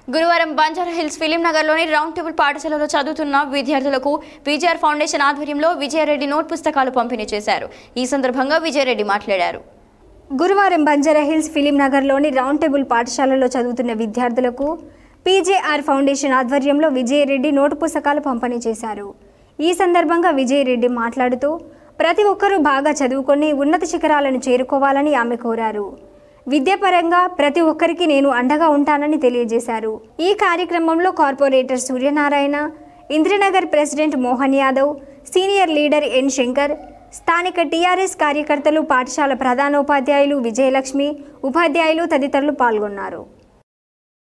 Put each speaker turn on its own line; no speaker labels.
గురువారం Banjara hills film నగర్లోని round table పాఠశాలలో చదువుతున్న విద్యార్థులకు విజయఆర్ ఫౌండేషన్ ఆధ్వర్యంలో విజయారెడ్డి నోట్ పుస్తకాలు పంపిణీ చేశారు ఈ సందర్భంగా విజయారెడ్డి మాట్లాడారు
గురువారం బంజారా హిల్స్ ఫిలిం నగర్లోని రౌండ్ టేబుల్ పాఠశాలలో చదువుతున్న విద్యార్థులకు పీజేఆర్ ఫౌండేషన్ ఆధ్వర్యంలో విజయరెడ్డి నోటు పుస్తకాలు పంపిణీ చేశారు ఈ సందర్భంగా విజయరెడ్డి మాట్లాడుతూ ప్రతి ఒక్కరూ బాగా చదువుకొని ఉన్నత శిఖరాలను చేరుకోవాలని ఆమె కోరారు విద్యాపరంగా ప్రతి ఒక్కరికి నేను అండగా ఉంటానని తెలియజేశారు ఈ కార్యక్రమంలో corporator Suryanarayana Indranagar president Mohan Yadav senior leader N Shankar స్థానిక టీఆర్ఎస్ కార్యకర్తలు పాఠశాల ప్రధానోపాధ్యాయులు విజయలక్ష్మి ఉపాధ్యాయులు తదితరులు పాల్గొన్నారు